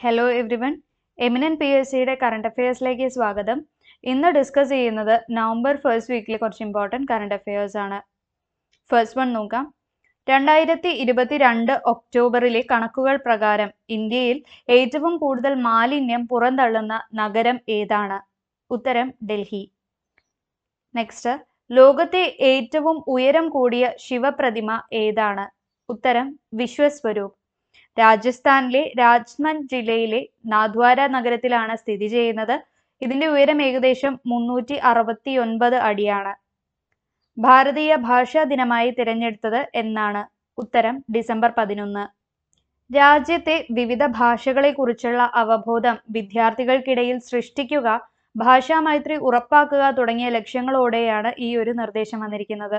hello everyone eminent P S സിയുടെ current അഫയേഴ്സിലേക്ക് സ്വാഗതം ഇന്ന് ഡിസ്കസ് ചെയ്യുന്നത് നവംബർ ഫസ്റ്റ് വീക്കിലെ കുറച്ച് ഇമ്പോർട്ടൻറ്റ് കറണ്ട് അഫയേഴ്സ് ആണ് ഫസ്റ്റ് വൺ നോക്കാം രണ്ടായിരത്തി ഇരുപത്തിരണ്ട് ഒക്ടോബറിലെ കണക്കുകൾ പ്രകാരം ഇന്ത്യയിൽ ഏറ്റവും കൂടുതൽ മാലിന്യം പുറന്തള്ളുന്ന നഗരം ഏതാണ് ഉത്തരം ഡൽഹി നെക്സ്റ്റ് ലോകത്തെ ഏറ്റവും ഉയരം കൂടിയ ശിവപ്രതിമ ഏതാണ് ഉത്തരം വിശ്വസ്വരൂപ് രാജസ്ഥാനിലെ രാജ്മന്ദ് ജില്ലയിലെ നാഥ്വാര നഗരത്തിലാണ് സ്ഥിതി ചെയ്യുന്നത് ഇതിന്റെ ഉയരം ഏകദേശം മുന്നൂറ്റി അറുപത്തി ഒൻപത് അടിയാണ് ഭാരതീയ ഭാഷാ ദിനമായി തിരഞ്ഞെടുത്തത് എന്നാണ് ഉത്തരം ഡിസംബർ പതിനൊന്ന് രാജ്യത്തെ വിവിധ ഭാഷകളെക്കുറിച്ചുള്ള അവബോധം വിദ്യാർത്ഥികൾക്കിടയിൽ സൃഷ്ടിക്കുക ഭാഷാമൈത്രി ഉറപ്പാക്കുക തുടങ്ങിയ ലക്ഷ്യങ്ങളോടെയാണ് ഈ ഒരു നിർദ്ദേശം വന്നിരിക്കുന്നത്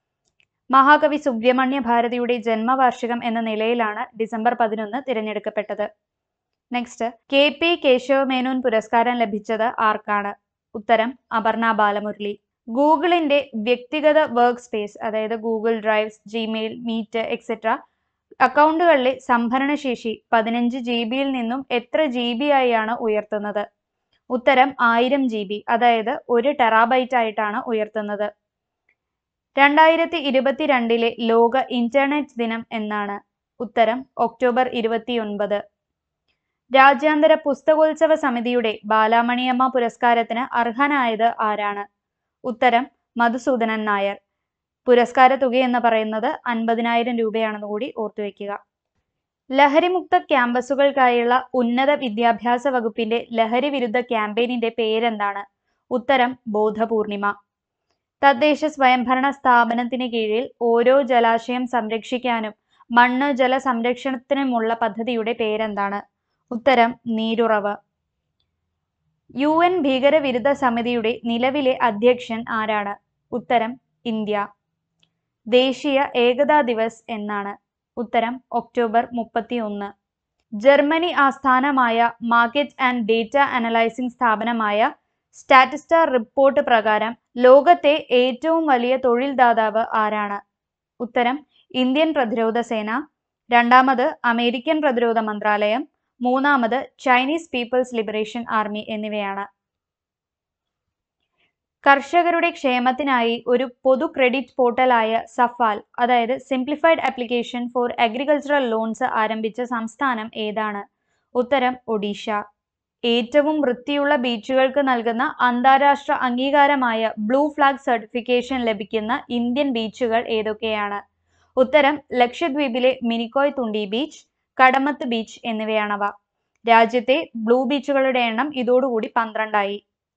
മഹാകവി സുബ്രഹ്മണ്യ ഭാരതിയുടെ ജന്മവാർഷികം എന്ന നിലയിലാണ് ഡിസംബർ പതിനൊന്ന് തിരഞ്ഞെടുക്കപ്പെട്ടത് നെക്സ്റ്റ് കെ പി കേശവമേനോൻ പുരസ്കാരം ലഭിച്ചത് ആർക്കാണ് ഉത്തരം അപർണ ബാലമുരളി ഗൂഗിളിന്റെ വ്യക്തിഗത വർക്ക് സ്പേസ് അതായത് Google drives Gmail meet etcetera അക്കൗണ്ടുകളിലെ സംഭരണശേഷി പതിനഞ്ച് ജി ബിയിൽ നിന്നും എത്ര ജി ബി ആയാണ് ഉയർത്തുന്നത് ഉത്തരം ആയിരം ജി ബി അതായത് ഒരു ടെറാബൈറ്റ് ആയിട്ടാണ് ഉയർത്തുന്നത് രണ്ടായിരത്തി ഇരുപത്തിരണ്ടിലെ ലോക ഇന്റർനെറ്റ് ദിനം എന്നാണ് ഉത്തരം ഒക്ടോബർ ഇരുപത്തിയൊൻപത് രാജ്യാന്തര പുസ്തകോത്സവ സമിതിയുടെ ബാലാമണിയമ്മ പുരസ്കാരത്തിന് അർഹനായത് ആരാണ് ഉത്തരം മധുസൂദനൻ നായർ പുരസ്കാര തുക എന്ന് പറയുന്നത് അൻപതിനായിരം രൂപയാണെന്ന് കൂടി ഓർത്തുവെക്കുക ലഹരിമുക്ത ക്യാമ്പസുകൾക്കായുള്ള ഉന്നത വിദ്യാഭ്യാസ വകുപ്പിന്റെ ലഹരി വിരുദ്ധ ക്യാമ്പയിനിന്റെ പേരെന്താണ് ഉത്തരം ബോധപൂർണിമ തദ്ദേശ സ്വയംഭരണ സ്ഥാപനത്തിന് കീഴിൽ ഓരോ ജലാശയം സംരക്ഷിക്കാനും മണ്ണ് ജല സംരക്ഷണത്തിനുമുള്ള പദ്ധതിയുടെ പേരെന്താണ് ഉത്തരം നീരുറവ് യു എൻ ഭീകരവിരുദ്ധ സമിതിയുടെ നിലവിലെ അധ്യക്ഷൻ ആരാണ് ഉത്തരം ഇന്ത്യ ദേശീയ ഏകതാ ദിവസ് എന്നാണ് ഉത്തരം ഒക്ടോബർ മുപ്പത്തി ഒന്ന് ജർമ്മനി ആസ്ഥാനമായ മാർക്കറ്റ് ആൻഡ് ഡേറ്റ അനലൈസിംഗ് സ്ഥാപനമായ സ്റ്റാറ്റിസ്റ്റാർ റിപ്പോർട്ട് പ്രകാരം ലോകത്തെ ഏറ്റവും വലിയ തൊഴിൽ ദാതാവ് ആരാണ് ഉത്തരം ഇന്ത്യൻ പ്രതിരോധ സേന രണ്ടാമത് അമേരിക്കൻ പ്രതിരോധ മന്ത്രാലയം മൂന്നാമത് ചൈനീസ് പീപ്പിൾസ് ലിബറേഷൻ ആർമി എന്നിവയാണ് കർഷകരുടെ ക്ഷേമത്തിനായി ഒരു പൊതു ക്രെഡിറ്റ് പോർട്ടലായ സഫാൽ അതായത് simplified application for agricultural loans ആരംഭിച്ച സംസ്ഥാനം ഏതാണ് ഉത്തരം ഒഡീഷ ഏറ്റവും വൃത്തിയുള്ള ബീച്ചുകൾക്ക് നൽകുന്ന അന്താരാഷ്ട്ര അംഗീകാരമായ ബ്ലൂ ഫ്ലാഗ് സർട്ടിഫിക്കേഷൻ ലഭിക്കുന്ന ഇന്ത്യൻ ബീച്ചുകൾ ഏതൊക്കെയാണ് ഉത്തരം ലക്ഷദ്വീപിലെ മിനിക്കോയ് തുണ്ടി ബീച്ച് കടമത്ത് ബീച്ച് എന്നിവയാണവ രാജ്യത്തെ ബ്ലൂ ബീച്ചുകളുടെ എണ്ണം ഇതോടുകൂടി പന്ത്രണ്ടായി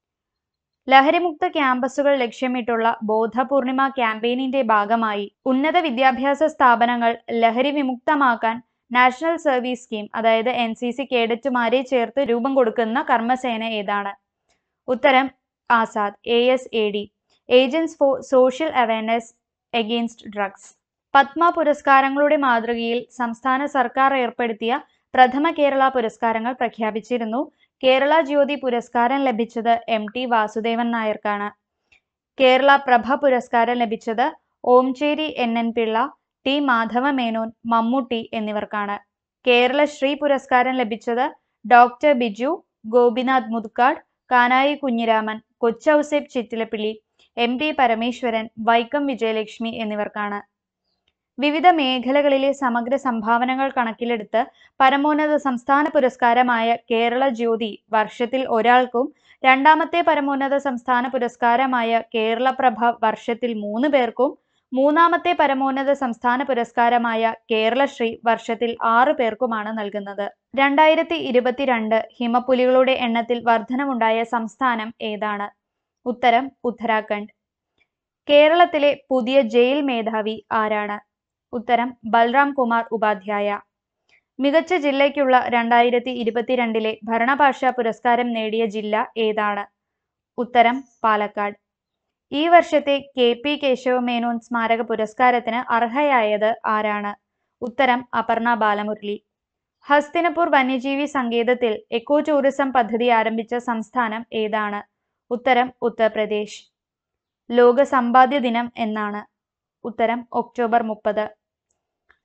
ലഹരിമുക്ത ക്യാമ്പസുകൾ ലക്ഷ്യമിട്ടുള്ള ബോധപൂർണിമ ക്യാമ്പയിനിന്റെ ഭാഗമായി ഉന്നത വിദ്യാഭ്യാസ സ്ഥാപനങ്ങൾ ലഹരി വിമുക്തമാക്കാൻ നാഷണൽ സർവീസ് സ്കീം അതായത് എൻ സി സി കേഡറ്റുമാരെ ചേർത്ത് രൂപം കൊടുക്കുന്ന കർമ്മസേന ഏതാണ് ഉത്തരം Azad A S A D agents for social awareness against drugs Padma പുരസ്കാരങ്ങളുടെ മാതൃകയിൽ സംസ്ഥാന സർക്കാർ ഏർപ്പെടുത്തിയ പ്രഥമ കേരള പുരസ്കാരങ്ങൾ പ്രഖ്യാപിച്ചിരുന്നു കേരള ജ്യോതി പുരസ്കാരം ലഭിച്ചത് എം ടി വാസുദേവൻ നായർക്കാണ് കേരള പ്രഭ പുരസ്കാരം ലഭിച്ചത് Omchery N N Pillai T Madhava Menon Mammootty എന്നിവർക്കാണ് കേരള ശ്രീ പുരസ്കാരം ലഭിച്ചത് doctor Biju Gopinath Muthukad Kanayi Kunhiraman Kochouseph Chittilappilly M P Parameswaran Vaikom Vijayalakshmi എന്നിവർക്കാണ് വിവിധ മേഖലകളിലെ സമഗ്ര സംഭാവനകൾ കണക്കിലെടുത്ത് പരമോന്നത സംസ്ഥാന പുരസ്കാരമായ കേരള ജ്യോതി വർഷത്തിൽ ഒരാൾക്കും രണ്ടാമത്തെ പരമോന്നത സംസ്ഥാന പുരസ്കാരമായ കേരളപ്രഭ വർഷത്തിൽ മൂന്ന് പേർക്കും മൂന്നാമത്തെ പരമോന്നത സംസ്ഥാന പുരസ്കാരമായ കേരളശ്രീ വർഷത്തിൽ ആറ് പേർക്കുമാണ് നൽകുന്നത് രണ്ടായിരത്തി ഇരുപത്തിരണ്ട് ഹിമപ്പുലികളുടെ എണ്ണത്തിൽ വർധനമുണ്ടായ സംസ്ഥാനം ഏതാണ് ഉത്തരം ഉത്തരാഖണ്ഡ് കേരളത്തിലെ പുതിയ ജയിൽ മേധാവി ആരാണ് ഉത്തരം ബൽറാം കുമാർ ഉപാധ്യായ മികച്ച ജില്ലയ്ക്കുള്ള രണ്ടായിരത്തി ഇരുപത്തിരണ്ടിലെ ഭരണഭാഷാ പുരസ്കാരം നേടിയ ജില്ല ഏതാണ് ഉത്തരം പാലക്കാട് ഈ വർഷത്തെ കെ പി കേശവമേനോൻ സ്മാരക പുരസ്കാരത്തിന് അർഹയായത് ആരാണ് ഉത്തരം അപർണ ബാലമുരളി ഹസ്തിനപൂർ വന്യജീവി സങ്കേതത്തിൽ എക്കോ ടൂറിസം പദ്ധതി ആരംഭിച്ച സംസ്ഥാനം ഏതാണ് ഉത്തരം ഉത്തർപ്രദേശ് ലോക സമ്പാദ്യ ദിനം എന്നാണ് ഉത്തരം ഒക്ടോബർ മുപ്പത്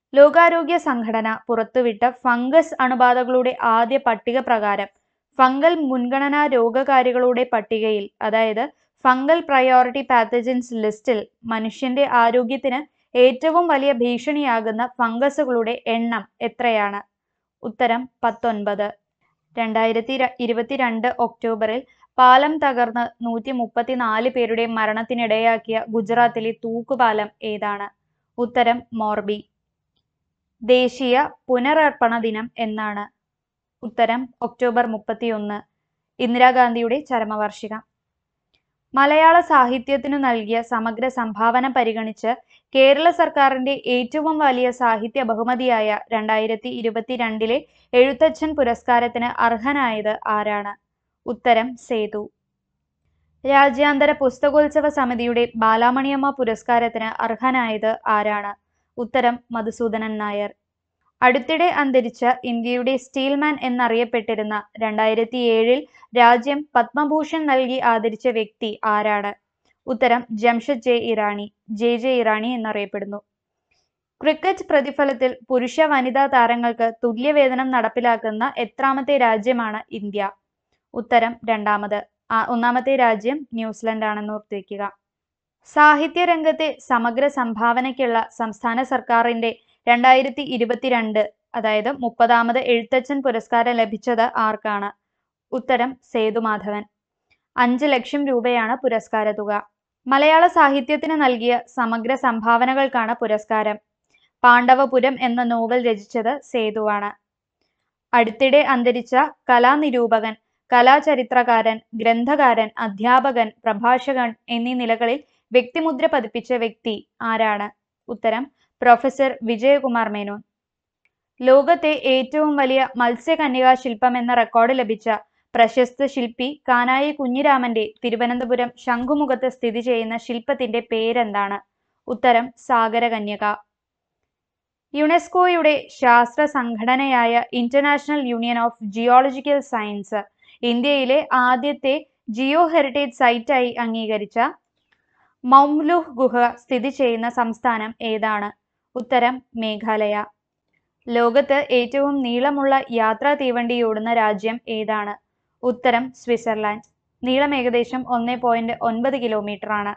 ലോകാരോഗ്യ സംഘടന പുറത്തുവിട്ട ഫംഗസ് അണുബാധകളുടെ ആദ്യ പട്ടിക പ്രകാരം ഫംഗൽ മുൻഗണനാ രോഗകാരികളുടെ പട്ടികയിൽ അതായത് ഫംഗൽ പ്രയോറിറ്റി പാത്തജൻസ് ലിസ്റ്റിൽ മനുഷ്യന്റെ ആരോഗ്യത്തിന് ഏറ്റവും വലിയ ഭീഷണിയാകുന്ന ഫംഗസുകളുടെ എണ്ണം എത്രയാണ് ഉത്തരം പത്തൊൻപത് രണ്ടായിരത്തി ഇരുപത്തിരണ്ട് ഒക്ടോബറിൽ പാലം തകർന്ന് നൂറ്റി മുപ്പത്തിനാല് പേരുടെ മരണത്തിനിടയാക്കിയ ഗുജറാത്തിലെ തൂക്കുപാലം ഏതാണ് ഉത്തരം മോർബി ദേശീയ പുനരർപ്പണ ദിനം എന്നാണ് ഉത്തരം ഒക്ടോബർ മുപ്പത്തിയൊന്ന് ഇന്ദിരാഗാന്ധിയുടെ ചരമവാർഷികം മലയാള സാഹിത്യത്തിനു നൽകിയ സമഗ്ര സംഭാവന പരിഗണിച്ച് കേരള സർക്കാരിന്റെ ഏറ്റവും വലിയ സാഹിത്യ ബഹുമതിയായ രണ്ടായിരത്തി ഇരുപത്തിരണ്ടിലെ എഴുത്തച്ഛൻ പുരസ്കാരത്തിന് അർഹനായത് ആരാണ് ഉത്തരം സേതു രാജ്യാന്തര പുസ്തകോത്സവ സമിതിയുടെ ബാലാമണിയമ്മ പുരസ്കാരത്തിന് അർഹനായത് ആരാണ് ഉത്തരം മധുസൂദനൻ നായർ അടുത്തിടെ അന്തരിച്ച ഇന്ത്യയുടെ സ്റ്റീൽമാൻ എന്നറിയപ്പെട്ടിരുന്ന രണ്ടായിരത്തി ഏഴിൽ രാജ്യം പത്മഭൂഷൺ നൽകി ആദരിച്ച വ്യക്തി ആരാണ് ഉത്തരം Jamshed J Irani J J Irani എന്നറിയപ്പെടുന്നു ക്രിക്കറ്റ് പ്രതിഫലത്തിൽ പുരുഷ വനിതാ താരങ്ങൾക്ക് തുല്യവേതനം നടപ്പിലാക്കുന്ന എത്രാമത്തെ രാജ്യമാണ് ഇന്ത്യ ഉത്തരം രണ്ടാമത് ഒന്നാമത്തെ രാജ്യം ന്യൂസിലൻഡ് ആണെന്ന് ഓർത്തുവെക്കുക സാഹിത്യ രംഗത്തെ സമഗ്ര സംഭാവനയ്ക്കുള്ള സംസ്ഥാന സർക്കാരിന്റെ രണ്ടായിരത്തി ഇരുപത്തിരണ്ട് അതായത് മുപ്പതാമത് എഴുത്തച്ഛൻ പുരസ്കാരം ലഭിച്ചത് ആർക്കാണ് ഉത്തരം സേതുമാധവൻ അഞ്ച് ലക്ഷം രൂപയാണ് പുരസ്കാര തുക മലയാള സാഹിത്യത്തിന് നൽകിയ സമഗ്ര സംഭാവനകൾക്കാണ് പുരസ്കാരം പാണ്ഡവപുരം എന്ന നോവൽ രചിച്ചത് സേതുവാണ് അടുത്തിടെ അന്തരിച്ച കലാനിരൂപകൻ കലാചരിത്രകാരൻ ഗ്രന്ഥകാരൻ അധ്യാപകൻ പ്രഭാഷകൻ എന്നീ നിലകളിൽ വ്യക്തിമുദ്ര പതിപ്പിച്ച വ്യക്തി ആരാണ് ഉത്തരം പ്രൊഫസർ വിജയകുമാർ മേനോൻ ലോകത്തെ ഏറ്റവും വലിയ മത്സ്യകന്യകാ ശില്പം എന്ന റെക്കോർഡ് ലഭിച്ച പ്രശസ്ത ശില്പി കാനായി കുഞ്ഞിരാമന്റെ തിരുവനന്തപുരം ശംഖുമുഖത്ത് സ്ഥിതി ചെയ്യുന്ന ശില്പത്തിന്റെ പേരെന്താണ് ഉത്തരം സാഗരകന്യക യുനെസ്കോയുടെ ശാസ്ത്ര സംഘടനയായ international union of geological science ഇന്ത്യയിലെ ആദ്യത്തെ ജിയോ ഹെറിറ്റേജ് സൈറ്റായി അംഗീകരിച്ച മൗംലുഹ് ഗുഹ സ്ഥിതി ചെയ്യുന്ന സംസ്ഥാനം ഏതാണ് ഉത്തരം മേഘാലയ ലോകത്ത് ഏറ്റവും നീളമുള്ള യാത്രാ തീവണ്ടി ഓടുന്ന രാജ്യം ഏതാണ് ഉത്തരം സ്വിറ്റ്സർലാൻഡ് നീളം ഏകദേശം ഒന്ന് പോയിന്റ് ഒൻപത് കിലോമീറ്റർ ആണ്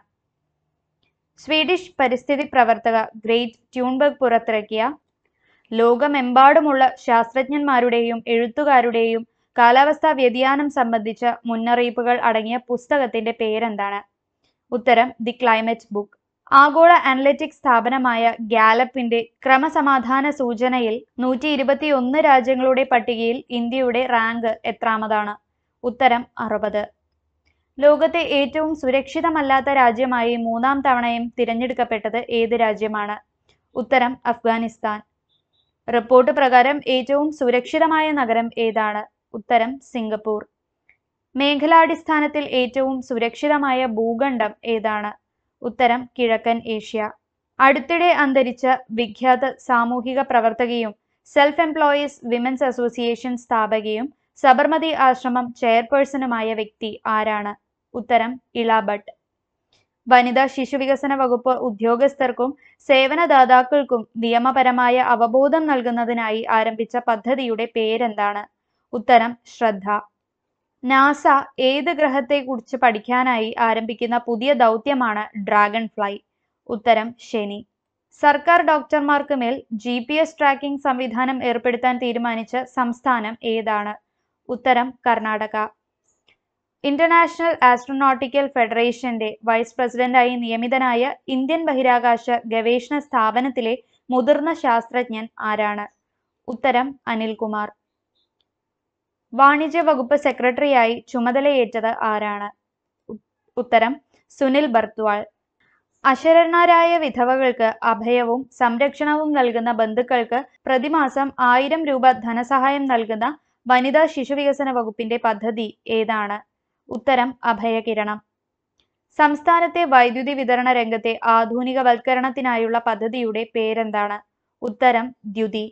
സ്വീഡിഷ് പരിസ്ഥിതി പ്രവർത്തക ഗ്രേറ്റ് ട്യൂൺബർഗ് പുറത്തിറക്കിയ ലോകമെമ്പാടുമുള്ള ശാസ്ത്രജ്ഞന്മാരുടെയും എഴുത്തുകാരുടെയും കാലാവസ്ഥാ വ്യതിയാനം സംബന്ധിച്ച മുന്നറിയിപ്പുകൾ അടങ്ങിയ പുസ്തകത്തിന്റെ പേരെന്താണ് ഉത്തരം ദി ക്ലൈമറ്റ് ബുക്ക് ആഗോള അനലറ്റിക്സ് സ്ഥാപനമായ ഗാലപ്പിന്റെ ക്രമസമാധാന സൂചനയിൽ നൂറ്റി ഇരുപത്തിയൊന്ന് രാജ്യങ്ങളുടെ പട്ടികയിൽ ഇന്ത്യയുടെ റാങ്ക് എത്രാമതാണ് ഉത്തരം അറുപത് ലോകത്തെ ഏറ്റവും സുരക്ഷിതമല്ലാത്ത രാജ്യമായി മൂന്നാം തവണയും തിരഞ്ഞെടുക്കപ്പെട്ടത് ഏത് രാജ്യമാണ് ഉത്തരം അഫ്ഗാനിസ്ഥാൻ റിപ്പോർട്ട് പ്രകാരം ഏറ്റവും സുരക്ഷിതമായ നഗരം ഏതാണ് ഉത്തരം സിംഗപ്പൂർ മേഖലാടിസ്ഥാനത്തിൽ ഏറ്റവും സുരക്ഷിതമായ ഭൂഖണ്ഡം ഏതാണ് ഉത്തരം കിഴക്കൻ ഏഷ്യ അടുത്തിടെ അന്തരിച്ച വിഖ്യാത സാമൂഹിക പ്രവർത്തകയും സെൽഫ് എംപ്ലോയീസ് വിമൻസ് അസോസിയേഷൻ സ്ഥാപകയും സബർമതി ആശ്രമം ചെയർപേഴ്സണുമായ വ്യക്തി ആരാണ് ഉത്തരം ഇള ഭട്ട് വനിതാ ശിശുവികസന വകുപ്പ് ഉദ്യോഗസ്ഥർക്കും സേവനദാതാക്കൾക്കും നിയമപരമായ അവബോധം നൽകുന്നതിനായി ആരംഭിച്ച പദ്ധതിയുടെ പേരെന്താണ് ഉത്തരം ശ്രദ്ധ നാസ ഏത് ഗ്രഹത്തെക്കുറിച്ച് പഠിക്കാനായി ആരംഭിക്കുന്ന പുതിയ ദൗത്യമാണ് ഡ്രാഗൺ ഫ്ലൈ ഉത്തരം ശനി സർക്കാർ ഡോക്ടർമാർക്ക് മേൽ ജി പി എസ് ട്രാക്കിംഗ് സംവിധാനം ഏർപ്പെടുത്താൻ തീരുമാനിച്ച സംസ്ഥാനം ഏതാണ് ഉത്തരം കർണാടക ഇന്റർനാഷണൽ ആസ്ട്രോനോട്ടിക്കൽ ഫെഡറേഷന്റെ വൈസ് പ്രസിഡന്റായി നിയമിതനായ ഇന്ത്യൻ ബഹിരാകാശ ഗവേഷണ സ്ഥാപനത്തിലെ മുതിർന്ന ശാസ്ത്രജ്ഞൻ ആരാണ് ഉത്തരം അനിൽകുമാർ വാണിജ്യ വകുപ്പ് സെക്രട്ടറിയായി ചുമതലയേറ്റത് ആരാണ് ഉത്തരം സുനിൽ ബർദ്വാൾ അശരണരായ വിധവകൾക്ക് അഭയവും സംരക്ഷണവും നൽകുന്ന ബന്ധുക്കൾക്ക് പ്രതിമാസം ആയിരം രൂപ ധനസഹായം നൽകുന്ന വനിതാ ശിശുവികസന വകുപ്പിന്റെ പദ്ധതി ഏതാണ് ഉത്തരം അഭയകിരണം സംസ്ഥാനത്തെ വൈദ്യുതി വിതരണ രംഗത്തെ ആധുനികവൽക്കരണത്തിനായുള്ള പദ്ധതിയുടെ പേരെന്താണ് ഉത്തരം Dyuthi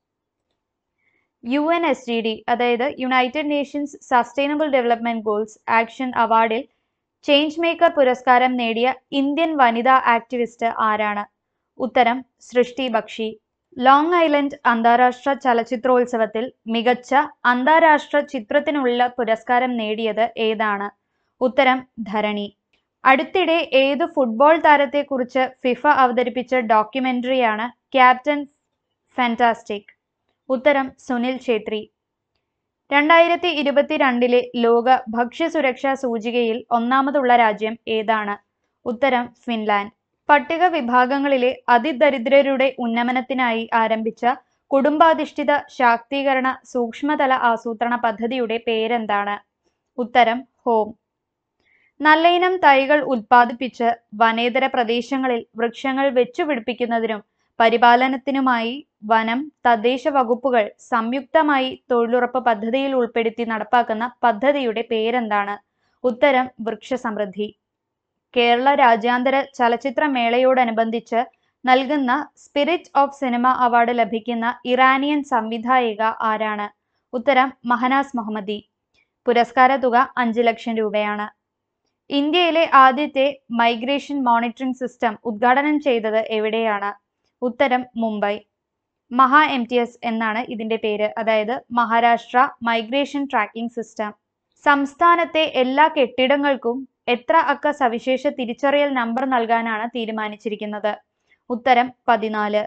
U N S G D അതായത് united nations sustainable development goals action അവാർഡിൽ ചേഞ്ച് മേക്കർ പുരസ്കാരം നേടിയ ഇന്ത്യൻ വനിതാ ആക്ടിവിസ്റ്റ് ആരാണ് ഉത്തരം സൃഷ്ടി ബക്ഷി ലോങ് ഐലൻഡ് അന്താരാഷ്ട്ര ചലച്ചിത്രോത്സവത്തിൽ മികച്ച അന്താരാഷ്ട്ര ചിത്രത്തിനുള്ള പുരസ്കാരം നേടിയത് ഏതാണ് ഉത്തരം ധരണി അടുത്തിടെ ഏത് ഫുട്ബോൾ താരത്തെക്കുറിച്ച് ഫിഫ അവതരിപ്പിച്ച ഡോക്യുമെന്ററിയാണ് ക്യാപ്റ്റൻ ഫാന്റാസ്റ്റിക് ഉത്തരം സുനിൽ ഛേത്രി രണ്ടായിരത്തി ഇരുപത്തിരണ്ടിലെ ലോക ഭക്ഷ്യസുരക്ഷാ സൂചികയിൽ ഒന്നാമതുള്ള രാജ്യം ഏതാണ് ഉത്തരം ഫിൻലാൻഡ് പട്ടിക വിഭാഗങ്ങളിലെ അതിദരിദ്രരുടെ ഉന്നമനത്തിനായി ആരംഭിച്ച കുടുംബാധിഷ്ഠിത ശാക്തീകരണ സൂക്ഷ്മതല ആസൂത്രണ പദ്ധതിയുടെ പേരെന്താണ് ഉത്തരം ഹോം നല്ലയിനം തൈകൾ ഉൽപ്പാദിപ്പിച്ച് വനേതര പ്രദേശങ്ങളിൽ വൃക്ഷങ്ങൾ വെച്ചുപിടിപ്പിക്കുന്നതിനും പരിപാലനത്തിനുമായി വനം തദ്ദേശ വകുപ്പുകൾ സംയുക്തമായി തൊഴിലുറപ്പ് പദ്ധതിയിൽ ഉൾപ്പെടുത്തി നടപ്പാക്കുന്ന പദ്ധതിയുടെ പേരെന്താണ് ഉത്തരം വൃക്ഷസമൃദ്ധി കേരള രാജ്യാന്തര ചലച്ചിത്രമേളയോടനുബന്ധിച്ച് നൽകുന്ന സ്പിരിറ്റ് ഓഫ് സിനിമ അവാർഡ് ലഭിക്കുന്ന ഇറാനിയൻ സംവിധായിക ആരാണ് ഉത്തരം മഹനാസ് മുഹമ്മദി പുരസ്കാര തുക അഞ്ച് ലക്ഷം രൂപയാണ് ഇന്ത്യയിലെ ആദ്യത്തെ മൈഗ്രേഷൻ മോണിറ്ററിംഗ് സിസ്റ്റം ഉദ്ഘാടനം ചെയ്തത് എവിടെയാണ് ഉത്തരം മുംബൈ മഹാ എം ടി എസ് എന്നാണ് ഇതിന്റെ പേര് അതായത് മഹാരാഷ്ട്ര മൈഗ്രേഷൻ ട്രാക്കിംഗ് സിസ്റ്റം സംസ്ഥാനത്തെ എല്ലാ കെട്ടിടങ്ങൾക്കും എത്ര അക്ക സവിശേഷ തിരിച്ചറിയൽ നമ്പർ നൽകാനാണ് തീരുമാനിച്ചിരിക്കുന്നത് ഉത്തരം പതിനാല്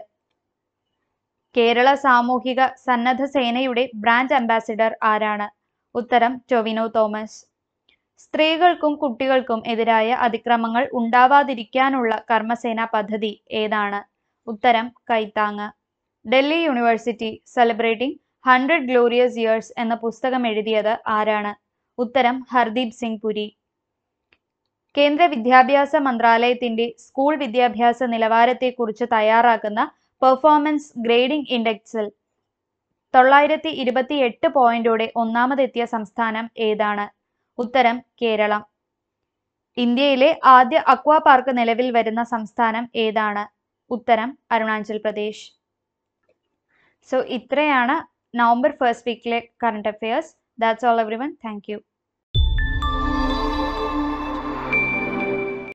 കേരള സാമൂഹിക സന്നദ്ധ സേനയുടെ ബ്രാൻഡ് അംബാസിഡർ ആരാണ് ഉത്തരം ടൊവിനോ തോമസ് സ്ത്രീകൾക്കും കുട്ടികൾക്കും എതിരായ അതിക്രമങ്ങൾ ഉണ്ടാവാതിരിക്കാനുള്ള കർമ്മസേന പദ്ധതി ഏതാണ് ഉത്തരം Kaithang Delhi university celebrating hundred glorious years എന്ന പുസ്തകം എഴുതിയത് ആരാണ് ഉത്തരം ഹർദീപ് സിംഗ് പുരി കേന്ദ്ര വിദ്യാഭ്യാസ മന്ത്രാലയത്തിന്റെ സ്കൂൾ വിദ്യാഭ്യാസ നിലവാരത്തെക്കുറിച്ച് തയ്യാറാക്കുന്ന പെർഫോമൻസ് ഗ്രേഡിംഗ് ഇൻഡെക്സിൽ തൊള്ളായിരത്തി ഇരുപത്തി എട്ട് പോയിന്റോടെ ഒന്നാമതെത്തിയ സംസ്ഥാനം ഏതാണ് ഉത്തരം കേരളം ഇന്ത്യയിലെ ആദ്യ അക്വാ പാർക്ക് നിലവിൽ വരുന്ന സംസ്ഥാനം ഏതാണ് ഉത്തരം അരുണാചൽ പ്രദേശ് സോ ഇത്രയാണ് നവംബർ ഫസ്റ്റ് വീക്കിലെ current affairs that's all every one thank U